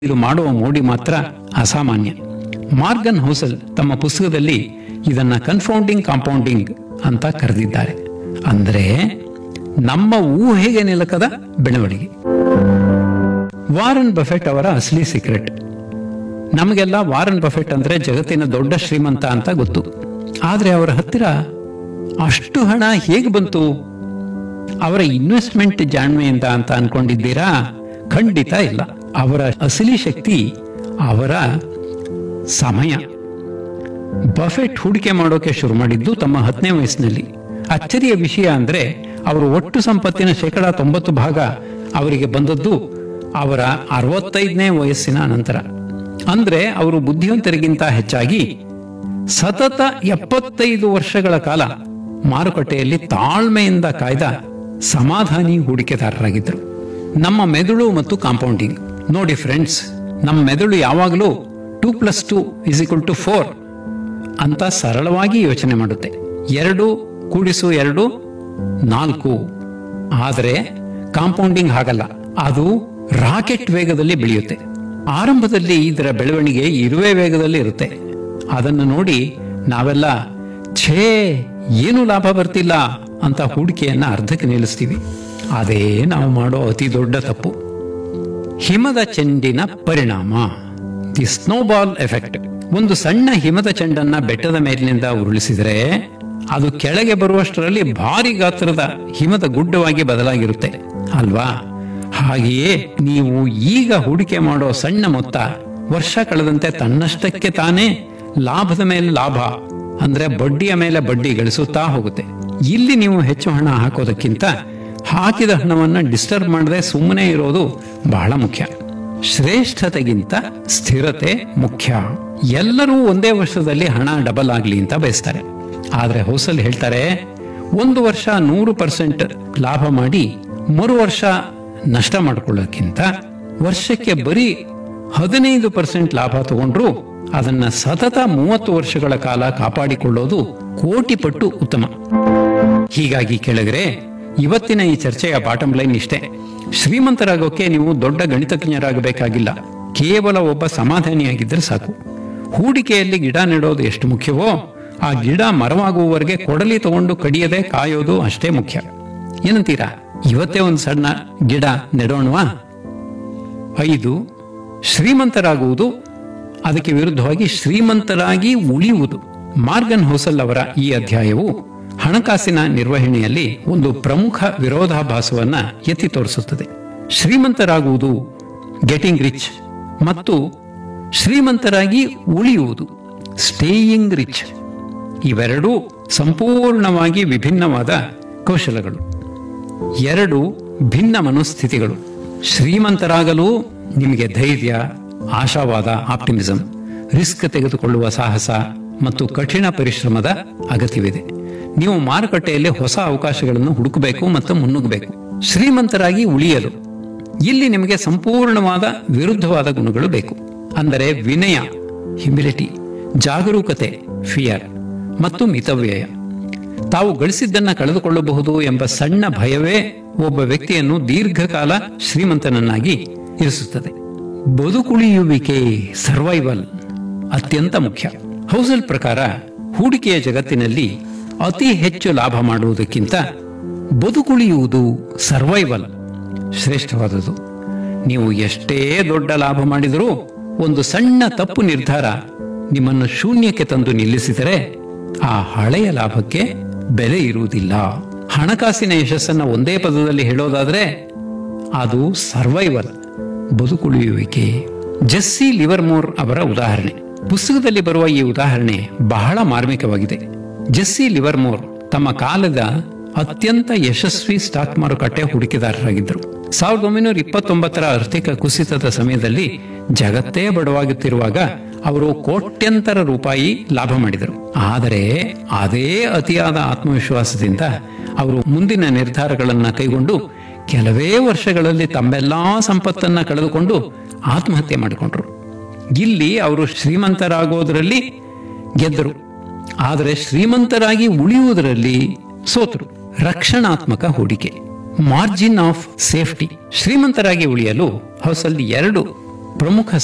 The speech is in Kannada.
ಇದು ಮಾಡುವ ಮೋಡಿ ಮಾತ್ರ ಅಸಾಮಾನ್ಯ ಮಾರ್ಗನ್ ಹೌಸಲ್ ತಮ್ಮ ಪುಸ್ತಕದಲ್ಲಿ ಇದನ್ನ ಕನ್ಫೌಂಡಿಂಗ್ ಕಾಂಪೌಂಡಿಂಗ್ ಅಂತ ಕರೆದಿದ್ದಾರೆ ಅಂದ್ರೆ ನಮ್ಮ ಊಹೆಗೆ ನಿಲಕದ ಬೆಳವಣಿಗೆ ವಾರನ್ ಬಫೆಟ್ ಅವರ ಅಸಲಿ ಸೀಕ್ರೆಟ್ ನಮಗೆಲ್ಲ ವಾರನ್ ಬಫೆಟ್ ಅಂದ್ರೆ ಜಗತ್ತಿನ ದೊಡ್ಡ ಶ್ರೀಮಂತ ಅಂತ ಗೊತ್ತು ಆದ್ರೆ ಅವರ ಹತ್ತಿರ ಅಷ್ಟು ಹಣ ಹೇಗೆ ಬಂತು ಅವರ ಇನ್ವೆಸ್ಟ್ಮೆಂಟ್ ಜಾಣ್ಮೆಯಿಂದ ಅಂತ ಅನ್ಕೊಂಡಿದ್ದೀರಾ ಖಂಡಿತ ಇಲ್ಲ ಅವರ ಅಸಲಿ ಶಕ್ತಿ ಅವರ ಸಮಯ ಬಫೆಟ್ ಹೂಡಿಕೆ ಮಾಡೋಕೆ ಶುರು ಮಾಡಿದ್ದು ತಮ್ಮ ಹತ್ತನೇ ವಯಸ್ಸಿನಲ್ಲಿ ಅಚ್ಚರಿಯ ವಿಷಯ ಅಂದ್ರೆ ಅವರು ಒಟ್ಟು ಸಂಪತ್ತಿನ ಶೇಕಡ ತೊಂಬತ್ತು ಭಾಗ ಅವರಿಗೆ ಬಂದದ್ದು ಅವರ ಅರವತ್ತೈದನೇ ವಯಸ್ಸಿನ ನಂತರ ಅಂದ್ರೆ ಅವರು ಬುದ್ಧಿವಂತರಿಗಿಂತ ಹೆಚ್ಚಾಗಿ ಸತತ ಎಪ್ಪತ್ತೈದು ವರ್ಷಗಳ ಕಾಲ ಮಾರುಕಟ್ಟೆಯಲ್ಲಿ ತಾಳ್ಮೆಯಿಂದ ಕಾಯ್ದ ಸಮಾಧಾನಿ ಹೂಡಿಕೆದಾರರಾಗಿದ್ದರು ನಮ್ಮ ಮೆದುಳು ಮತ್ತು ಕಾಂಪೌಂಡಿಂಗ್ ನೋಡಿ ಫ್ರೆಂಡ್ಸ್ ನಮ್ಮ ಮೆದುಳು ಯಾವಾಗಲೂ two plus two is equal to four ಅಂತ ಸರಳವಾಗಿ ಯೋಚನೆ ಮಾಡುತ್ತೆ ಎರಡು ಕೂಡಿಸು ಎರಡು ನಾಲ್ಕು ಆದರೆ ಕಾಂಪೌಂಡಿಂಗ್ ಹಾಗಲ್ಲ ಅದು ರಾಕೆಟ್ ವೇಗದಲ್ಲಿ ಬೆಳೆಯುತ್ತೆ ಆರಂಭದಲ್ಲಿ ಇದರ ಬೆಳವಣಿಗೆ ಇರುವೆ ವೇಗದಲ್ಲಿ ಇರುತ್ತೆ ಅದನ್ನು ನೋಡಿ ನಾವೆಲ್ಲ ಛೇ ಏನು ಲಾಭ ಬರ್ತಿಲ್ಲ ಅಂತ ಹೂಡಿಕೆಯನ್ನ ಅರ್ಧಕ್ಕೆ ನಿಲ್ಲಿಸ್ತೀವಿ ಅದೇ ನಾವು ಮಾಡೋ ಅತಿ ದೊಡ್ಡ ತಪ್ಪು ಹಿಮದ ಚೆಂಡಿನ ಪರಿಣಾಮ ದಿ ಸ್ನೋಬಾಲ್ ಎಫೆಕ್ಟ್ ಒಂದು ಸಣ್ಣ ಹಿಮದ ಚೆಂಡನ್ನ ಬೆಟ್ಟದ ಮೇಲಿನಿಂದ ಉರುಳಿಸಿದರೆ ಅದು ಕೆಳಗೆ ಬರುವಷ್ಟರಲ್ಲಿ ಭಾರಿ ಗಾತ್ರದ ಹಿಮದ ಗುಡ್ಡವಾಗಿ ಬದಲಾಗಿರುತ್ತೆ ಅಲ್ವಾ ಹಾಗೆಯೇ ನೀವು ಈಗ ಹೂಡಿಕೆ ಮಾಡೋ ಸಣ್ಣ ಮೊತ್ತ ವರ್ಷ ಕಳೆದಂತೆ ತನ್ನಷ್ಟಕ್ಕೆ ತಾನೇ ಲಾಭದ ಮೇಲೆ ಲಾಭ ಅಂದ್ರೆ ಬಡ್ಡಿಯ ಮೇಲೆ ಬಡ್ಡಿ ಗಳಿಸುತ್ತಾ ಹೋಗುತ್ತೆ ಇಲ್ಲಿ ನೀವು ಹೆಚ್ಚು ಹಣ ಹಾಕೋದಕ್ಕಿಂತ ಹಾಕಿದ ಹಣವನ್ನ ಡಿಸ್ಟರ್ಬ್ ಮಾಡದೆ ಸುಮ್ಮನೆ ಇರೋದು ಬಹಳ ಮುಖ್ಯ ಶ್ರೇಷ್ಠತೆಗಿಂತ ಸ್ಥಿರತೆ ಮುಖ್ಯ ಎಲ್ಲರೂ ಒಂದೇ ವರ್ಷದಲ್ಲಿ ಹಣ ಡಬಲ್ ಆಗ್ಲಿ ಅಂತ ಬಯಸ್ತಾರೆ ಆದ್ರೆ ಹೌಸಲ್ ಹೇಳ್ತಾರೆ ಒಂದು ವರ್ಷ ನೂರು ಪರ್ಸೆಂಟ್ ಲಾಭ ಮಾಡಿ ಮರು ವರ್ಷ ನಷ್ಟ ಮಾಡ್ಕೊಳ್ಳೋಕ್ಕಿಂತ ವರ್ಷಕ್ಕೆ ಬರೀ ಹದಿನೈದು ಪರ್ಸೆಂಟ್ ಲಾಭ ತಗೊಂಡ್ರು ಅದನ್ನ ಸತತ ಮೂವತ್ತು ವರ್ಷಗಳ ಕಾಲ ಕಾಪಾಡಿಕೊಳ್ಳೋದು ಕೋಟಿ ಪಟ್ಟು ಉತ್ತಮ ಹೀಗಾಗಿ ಕೆಳಗರೆ ಇವತ್ತಿನ ಈ ಚರ್ಚೆಯ ಬಾಟಮ್ ಲೈನ್ ಇಷ್ಟೇ ಶ್ರೀಮಂತರಾಗೋಕೆ ನೀವು ದೊಡ್ಡ ಗಣಿತಜ್ಞರಾಗಬೇಕಾಗಿಲ್ಲ ಕೇವಲ ಒಬ್ಬ ಸಮಾಧಾನಿಯಾಗಿದ್ದರೆ ಸಾಕು ಹೂಡಿಕೆಯಲ್ಲಿ ಗಿಡ ನೆಡೋದು ಎಷ್ಟು ಮುಖ್ಯವೋ ಆ ಗಿಡ ಮರವಾಗುವವರೆಗೆ ಕೊಡಲಿ ತಗೊಂಡು ಕಡಿಯದೆ ಕಾಯೋದು ಅಷ್ಟೇ ಮುಖ್ಯ ಏನಂತೀರಾ ಇವತ್ತೇ ಒಂದು ಸಣ್ಣ ಗಿಡ ನೆಡೋಣವಾ ಐದು ಶ್ರೀಮಂತರಾಗುವುದು ಅದಕ್ಕೆ ವಿರುದ್ಧವಾಗಿ ಶ್ರೀಮಂತರಾಗಿ ಉಳಿಯುವುದು ಮಾರ್ಗನ್ ಹೌಸಲ್ ಅವರ ಈ ಅಧ್ಯಾಯವು ಹಣಕಾಸಿನ ನಿರ್ವಹಣೆಯಲ್ಲಿ ಒಂದು ಪ್ರಮುಖ ವಿರೋಧಾಭಾಸವನ್ನ ಎತ್ತಿ ತೋರಿಸುತ್ತದೆ ಶ್ರೀಮಂತರಾಗುವುದು ಗೆಟಿಂಗ್ ರಿಚ್ ಮತ್ತು ಶ್ರೀಮಂತರಾಗಿ ಉಳಿಯುವುದು ಸ್ಟೇಯಿಂಗ್ ರಿಚ್ ಇವೆರಡೂ ಸಂಪೂರ್ಣವಾಗಿ ವಿಭಿನ್ನವಾದ ಕೌಶಲಗಳು ಎರಡು ಭಿನ್ನ ಮನೋಸ್ಥಿತಿಗಳು ಶ್ರೀಮಂತರಾಗಲು ನಿಮಗೆ ಧೈರ್ಯ ಆಶಾವಾದ ಆಪ್ಟಿಮಿಸಂ ರಿಸ್ಕ್ ತೆಗೆದುಕೊಳ್ಳುವ ಸಾಹಸ ಮತ್ತು ಕಠಿಣ ಪರಿಶ್ರಮದ ಅಗತ್ಯವಿದೆ ನೀವು ಮಾರುಕಟ್ಟೆಯಲ್ಲಿ ಹೊಸ ಅವಕಾಶಗಳನ್ನು ಹುಡುಕಬೇಕು ಮತ್ತು ಮುನ್ನುಗ್ಗಬೇಕು ಶ್ರೀಮಂತರಾಗಿ ಉಳಿಯಲು ಇಲ್ಲಿ ನಿಮಗೆ ಸಂಪೂರ್ಣವಾದ ವಿರುದ್ಧವಾದ ಗುಣಗಳು ಬೇಕು ಅಂದರೆ ವಿನಯ ಹ್ಯುಮಿಲಿಟಿ ಜಾಗರೂಕತೆ ಫಿಯರ್ ಮತ್ತು ಮಿತವ್ಯಯ ತಾವು ಗಳಿಸಿದ್ದನ್ನ ಕಳೆದುಕೊಳ್ಳಬಹುದು ಎಂಬ ಸಣ್ಣ ಭಯವೇ ಒಬ್ಬ ವ್ಯಕ್ತಿಯನ್ನು ದೀರ್ಘಕಾಲ ಶ್ರೀಮಂತನನ್ನಾಗಿ ಇರಿಸುತ್ತದೆ ಬದುಕುಳಿಯುವಿಕೆ ಸರ್ವೈವಲ್ ಅತ್ಯಂತ ಮುಖ್ಯ ಹೌಸಲ್ ಪ್ರಕಾರ ಹೂಡಿಕೆಯ ಜಗತ್ತಿನಲ್ಲಿ ಅತಿ ಹೆಚ್ಚು ಲಾಭ ಮಾಡುವುದಕ್ಕಿಂತ ಬದುಕುಳಿಯುವುದು ಸರ್ವೈವಲ್ ಶ್ರೇಷ್ಠವಾದುದು ನೀವು ಎಷ್ಟೇ ದೊಡ್ಡ ಲಾಭ ಮಾಡಿದರೂ ಒಂದು ಸಣ್ಣ ತಪ್ಪು ನಿರ್ಧಾರ ನಿಮ್ಮನ್ನು ಶೂನ್ಯಕ್ಕೆ ತಂದು ನಿಲ್ಲಿಸಿದರೆ ಆ ಹಳೆಯ ಲಾಭಕ್ಕೆ ಬೆಲೆ ಇರುವುದಿಲ್ಲ ಹಣಕಾಸಿನ ಯಶಸ್ಸನ್ನ ಒಂದೇ ಪದದಲ್ಲಿ ಹೇಳೋದಾದ್ರೆ ಅದು ಸರ್ವೈವಲ್ ಬದುಕುಳಿಯುವಿಕೆ ಜೆಸ್ಸಿ ಲಿವರ್ಮೋರ್ ಅವರ ಉದಾಹರಣೆ ಪುಸ್ತಕದಲ್ಲಿ ಬರುವ ಈ ಉದಾಹರಣೆ ಬಹಳ ಮಾರ್ಮಿಕವಾಗಿದೆ ಜೆಸ್ಸಿ ಲಿವರ್ಮೋರ್ ತಮ್ಮ ಕಾಲದ ಅತ್ಯಂತ ಯಶಸ್ವಿ ಸ್ಟಾಕ್ ಮಾರುಕಟ್ಟೆ ಹೂಡಿಕೆದಾರರಾಗಿದ್ದರು ಸಾವಿರದ ಒಂಬೈನೂರ ಇಪ್ಪತ್ತೊಂಬತ್ತರ ಆರ್ಥಿಕ ಕುಸಿತದ ಸಮಯದಲ್ಲಿ ಜಗತ್ತೇ ಬಡವಾಗುತ್ತಿರುವಾಗ ಅವರು ಕೋಟ್ಯಂತರ ರೂಪಾಯಿ ಲಾಭ ಮಾಡಿದರು ಆದರೆ ಅದೇ ಅತಿಯಾದ ಆತ್ಮವಿಶ್ವಾಸದಿಂದ ಅವರು ಮುಂದಿನ ನಿರ್ಧಾರಗಳನ್ನ ಕೈಗೊಂಡು ಕೆಲವೇ ವರ್ಷಗಳಲ್ಲಿ ತಮ್ಮೆಲ್ಲಾ ಸಂಪತ್ತನ್ನ ಕಳೆದುಕೊಂಡು ಆತ್ಮಹತ್ಯೆ ಮಾಡಿಕೊಂಡ್ರು ಇಲ್ಲಿ ಅವರು ಶ್ರೀಮಂತರಾಗೋದರಲ್ಲಿ ಗೆದ್ದರು ಆದರೆ ಶ್ರೀಮಂತರಾಗಿ ಉಳಿಯುವುದರಲ್ಲಿ ಸೋತರು ರಕ್ಷಣಾತ್ಮಕ ಹೂಡಿಕೆ ಮಾರ್ಜಿನ್ ಆಫ್ ಸೇಫ್ಟಿ ಶ್ರೀಮಂತರಾಗಿ ಉಳಿಯಲು ಹೌಸಲ್ಲಿ ಎರಡು ಪ್ರಮುಖ